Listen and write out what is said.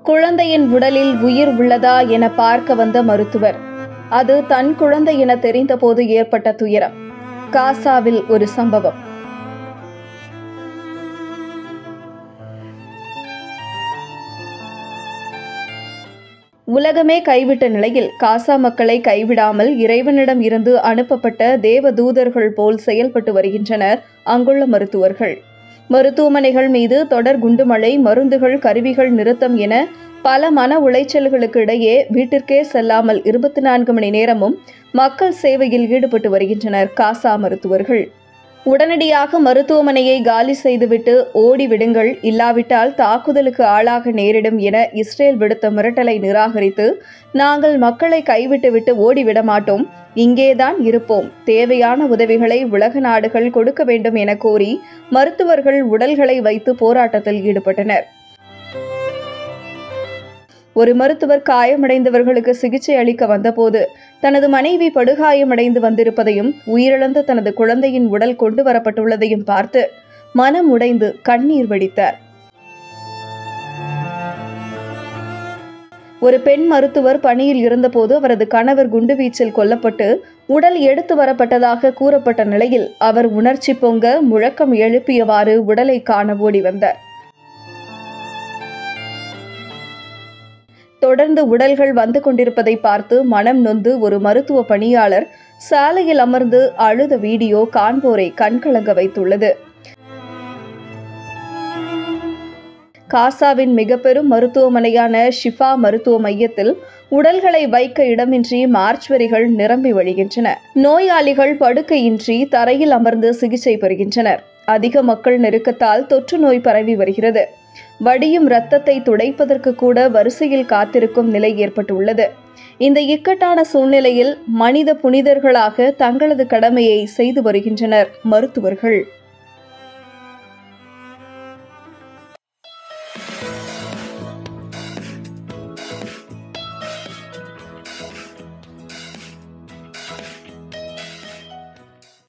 குழந்தையின் உடலில் உயிர் உள்ளதா என பார்க்க வந்த மருத்துவர் அது தன் குழந்தை என தெரிந்தபோது ஏற்பட்ட துயரம் காசாவில் ஒரு சம்பவம் உலகமே கைவிட்ட நிலையில் காசா மக்களை கைவிடாமல் இறைவனிடம் இருந்து அனுப்பப்பட்ட தேவ தூதர்கள் போல் செயல்பட்டு வருகின்றனர் அங்குள்ள மருத்துவர்கள் மருத்துவமனைகள் மீது தொடர் குண்டுமழை மருந்துகள் கருவிகள் நிறுத்தம் என பல மன உளைச்சல்களுக்கு இடையே வீட்டிற்கே செல்லாமல் இருபத்தி நான்கு மணி நேரமும் மக்கள் சேவையில் ஈடுபட்டு வருகின்றனர் காசா மருத்துவர்கள் உடனடியாக மருத்துவமனையை காலி செய்துவிட்டு ஓடிவிடுங்கள் இல்லாவிட்டால் தாக்குதலுக்கு ஆளாக நேரிடும் என இஸ்ரேல் விடுத்த மிரட்டலை நிராகரித்து நாங்கள் மக்களை கைவிட்டுவிட்டு ஓடிவிட மாட்டோம் இங்கேதான் இருப்போம் தேவையான உதவிகளை உலக நாடுகள் கொடுக்க வேண்டும் என கோரி மருத்துவர்கள் உடல்களை வைத்து போராட்டத்தில் ஈடுபட்டனர் ஒரு மருத்துவர் காயமடைந்தவர்களுக்கு சிகிச்சை அளிக்க வந்தபோது தனது மனைவி படுகாயமடைந்து வந்திருப்பதையும் உயிரிழந்த தனது குழந்தையின் உடல் கொண்டு வரப்பட்டுள்ளதையும் பார்த்து மனம் உடைந்து கண்ணீர் வடித்தார் ஒரு பெண் மருத்துவர் பணியில் இருந்தபோது அவரது கணவர் குண்டுவீச்சில் கொல்லப்பட்டு உடல் எடுத்து வரப்பட்டதாக கூறப்பட்ட நிலையில் அவர் உணர்ச்சி பொங்க முழக்கம் எழுப்பியவாறு உடலை காண ஓடி வந்தார் தொடர்ந்து உடல்கள் வந்து கொண்டிருப்பதை பார்த்து மனம் நொந்து ஒரு மருத்துவ பணியாளர் சாலையில் அமர்ந்து அழுத வீடியோ காண்போரை கண்கலங்க வைத்துள்ளது காசாவின் மிக பெரும் மருத்துவமனையான ஷிஃபா மருத்துவ மையத்தில் உடல்களை வைக்க இடமின்றி மார்ச்வரிகள் நிரம்பி வழிகின்றன நோயாளிகள் படுக்கையின்றி தரையில் அமர்ந்து சிகிச்சை பெறுகின்றனர் அதிக மக்கள் நெருக்கத்தால் தொற்று நோய் பரவி வருகிறது வடியும் இரத்தத்தை துடைப்பதற்கு கூட வரிசையில் காத்திருக்கும் நிலை ஏற்பட்டுள்ளது இந்த இக்கட்டான சூழ்நிலையில் மனித புனிதர்களாக தங்களது கடமையை செய்து வருகின்றனர் மருத்துவர்கள்